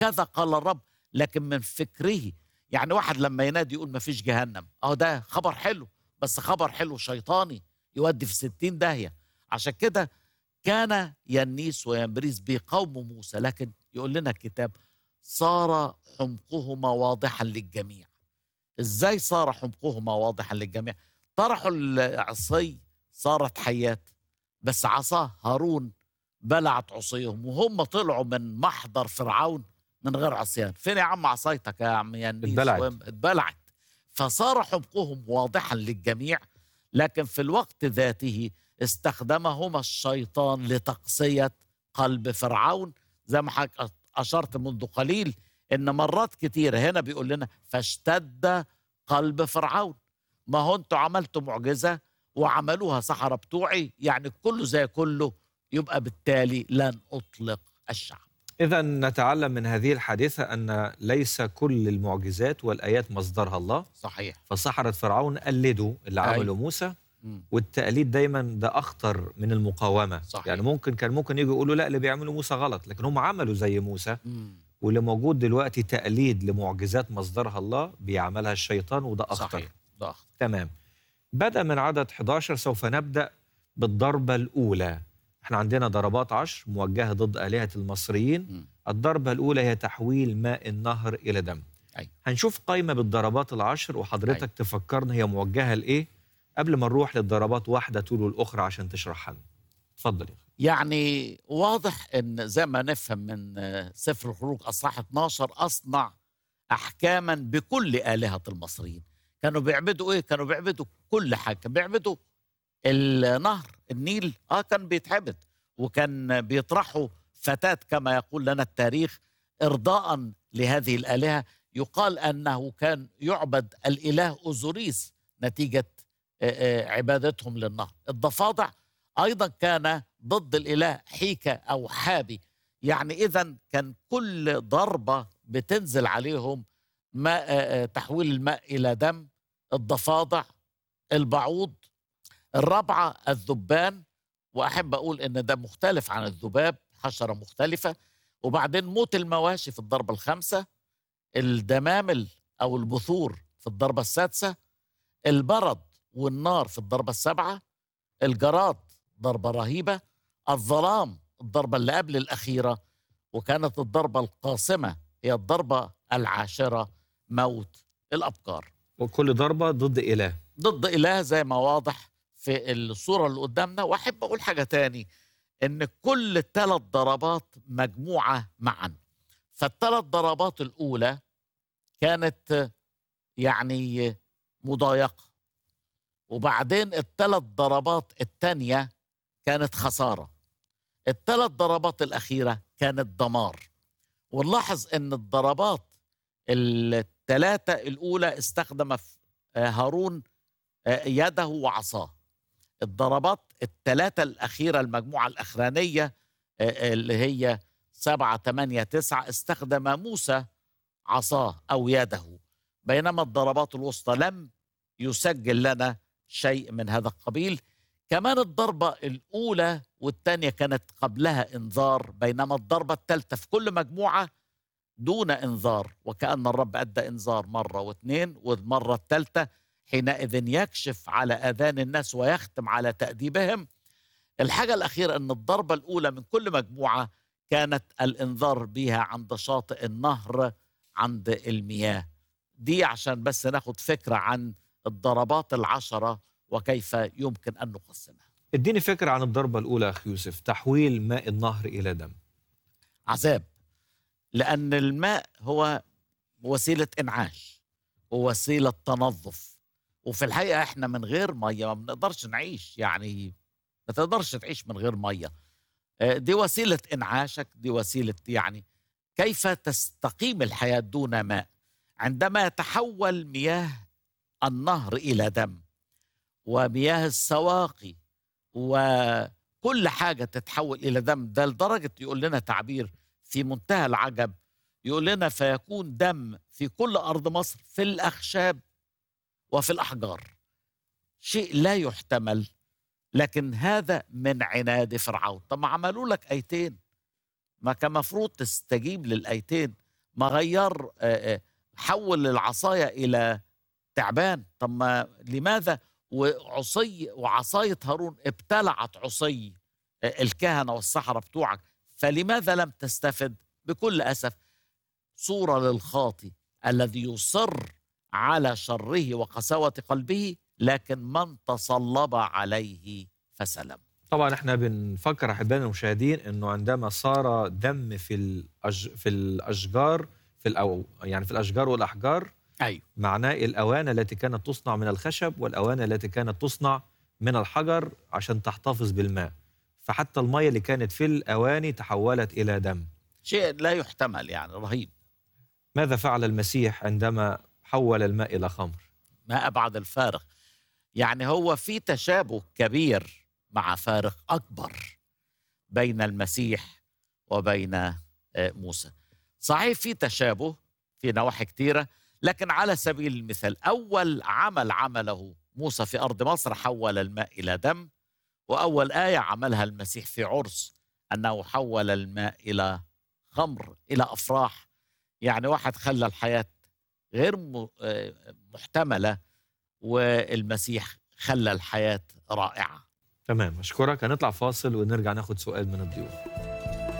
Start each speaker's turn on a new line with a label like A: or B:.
A: هكذا قال الرب لكن من فكره يعني واحد لما ينادي يقول ما فيش جهنم اهو ده خبر حلو بس خبر حلو شيطاني يودي في ستين داهية عشان كده كان ينيس وينبريز بقوم موسى لكن يقول لنا الكتاب صار حمقهما واضحا للجميع ازاي صار حمقهما واضحا للجميع طرحوا العصي صارت حيات بس عصاه هارون بلعت عصيهم وهم طلعوا من محضر فرعون من غير عصيان فين يا عم عصايتك يا عم ينيس
B: اتبلعت.
A: وين- اتبلعت فصار حمقهم واضحا للجميع لكن في الوقت ذاته استخدمهما الشيطان لتقسية قلب فرعون زي ما حضرتك أشرت منذ قليل إن مرات كتير هنا بيقول لنا فاشتد قلب فرعون ما هو انتوا عملتوا معجزة وعملوها سحرة بتوعي يعني كله زي كله يبقى بالتالي لن أطلق الشعب
B: إذا نتعلم من هذه الحادثة أن ليس كل المعجزات والآيات مصدرها الله
A: صحيح
B: فسحرة فرعون قلدوا اللي
A: أيوة.
B: عمله موسى
A: مم.
B: والتقليد دايما ده أخطر من المقاومة
A: صحيح.
B: يعني ممكن كان ممكن يجوا يقولوا لا اللي بيعملوا موسى غلط لكن هم عملوا زي موسى
A: مم.
B: واللي موجود دلوقتي تقليد لمعجزات مصدرها الله بيعملها الشيطان وده أخطر
A: صحيح ده أخطر
B: تمام بدأ من عدد 11 سوف نبدأ بالضربة الأولى احنا عندنا ضربات عشر موجهة ضد آلهة المصريين
A: مم.
B: الضربة الأولى هي تحويل ماء النهر إلى دم
A: أيوة.
B: هنشوف قائمة بالضربات العشر وحضرتك
A: أيوة.
B: تفكرنا هي موجهة لإيه قبل ما نروح للضربات واحدة تلو الأخرى عشان تشرحها لنا اتفضل يا أخي.
A: يعني واضح ان زي ما نفهم من آه، سفر الخروج اصحاح 12 اصنع احكاما بكل الهه المصريين كانوا بيعبدوا ايه كانوا بيعبدوا كل حاجه كانوا بيعبدوا النهر النيل اه كان بيتعبد وكان بيطرحوا فتاة كما يقول لنا التاريخ ارضاء لهذه الالهه يقال انه كان يعبد الاله اوزوريس نتيجه آه، آه، عبادتهم للنهر الضفادع ايضا كان ضد الاله حيكا او حابي يعني اذا كان كل ضربه بتنزل عليهم ماء آه، آه، تحويل الماء الى دم الضفادع البعوض الرابعه الذبان واحب اقول ان ده مختلف عن الذباب حشره مختلفه وبعدين موت المواشي في الضربه الخامسه الدمامل او البثور في الضربه السادسه البرد والنار في الضربه السابعه الجراد ضربه رهيبه الظلام الضربه اللي قبل الاخيره وكانت الضربه القاصمه هي الضربه العاشره موت الابكار
B: وكل ضربة ضد إله
A: ضد اله زي ما واضح في الصوره اللي قدامنا واحب اقول حاجه تاني ان كل الثلاث ضربات مجموعه معا فالثلاث ضربات الاولى كانت يعني مضايقه وبعدين الثلاث ضربات الثانيه كانت خساره الثلاث ضربات الاخيره كانت دمار ونلاحظ ان الضربات الثلاثه الاولى استخدم ف- آه، هارون آه، يده وعصاه الضربات الثلاثة الأخيرة المجموعة الأخرانية آه، آه، اللي هي سبعة ثمانية تسعة استخدم موسى عصاه أو يده بينما الضربات الوسطى لم يسجل لنا شيء من هذا القبيل كمان الضربة الأولى والثانية كانت قبلها إنذار بينما الضربة الثالثة في كل مجموعة دون إنذار وكأن الرب أدى إنذار مرة واثنين والمرة الثالثة حينئذ يكشف على اذان الناس ويختم على تاديبهم الحاجه الاخيره ان الضربه الاولى من كل مجموعه كانت الانذار بها عند شاطئ النهر عند المياه دي عشان بس ناخد فكره عن الضربات العشره وكيف يمكن ان نقسمها
B: اديني فكرة عن الضربة الأولى يا أخي يوسف تحويل ماء النهر إلى دم
A: عذاب لأن الماء هو وسيلة إنعاش ووسيلة تنظف وفي الحقيقة إحنا من غير مية ما بنقدرش نعيش يعني ما تقدرش تعيش من غير مية آه، دي وسيلة إنعاشك دي وسيلة يعني كيف تستقيم الحياة دون ماء عندما يتحول مياه النهر إلى دم ومياه السواقي وكل حاجة تتحول إلى دم ده لدرجة يقول لنا تعبير في منتهى العجب يقول لنا فيكون دم في كل أرض مصر في الأخشاب وفي الأحجار شيء لا يحتمل لكن هذا من عناد فرعون طب ما عملوا لك أيتين ما كان مفروض تستجيب للأيتين ما غير آه، آه، حول العصايه الى تعبان طب ما لماذا وعصي وعصايه هارون ابتلعت عصي آه، الكهنه والسحره بتوعك فلماذا لم تستفد بكل اسف صوره للخاطي الذي يصر على شره وقساوه قلبه لكن من تصلب عليه فسلم
B: طبعا احنا بنفكر احبائنا المشاهدين انه عندما صار دم في الأج... في الاشجار في الأو... يعني في الاشجار والاحجار
A: ايوه
B: معناه الاواني التي كانت تصنع من الخشب والاواني التي كانت تصنع من الحجر عشان تحتفظ بالماء فحتى الميه اللي كانت في الاواني تحولت الى دم
A: شيء لا يحتمل يعني رهيب
B: ماذا فعل المسيح عندما حول الماء الى خمر
A: ما ابعد الفارق يعني هو في تشابه كبير مع فارق اكبر بين المسيح وبين آه، موسى صحيح في تشابه في نواحي كثيره لكن على سبيل المثال اول عمل عمله موسى في ارض مصر حول الماء الى دم واول ايه عملها المسيح في عرس انه حول الماء الى خمر الى افراح يعني واحد خلى الحياه غير م- آه، محتمله والمسيح خلى الحياه رائعه
B: تمام اشكرك هنطلع فاصل ونرجع ناخد سؤال من الضيوف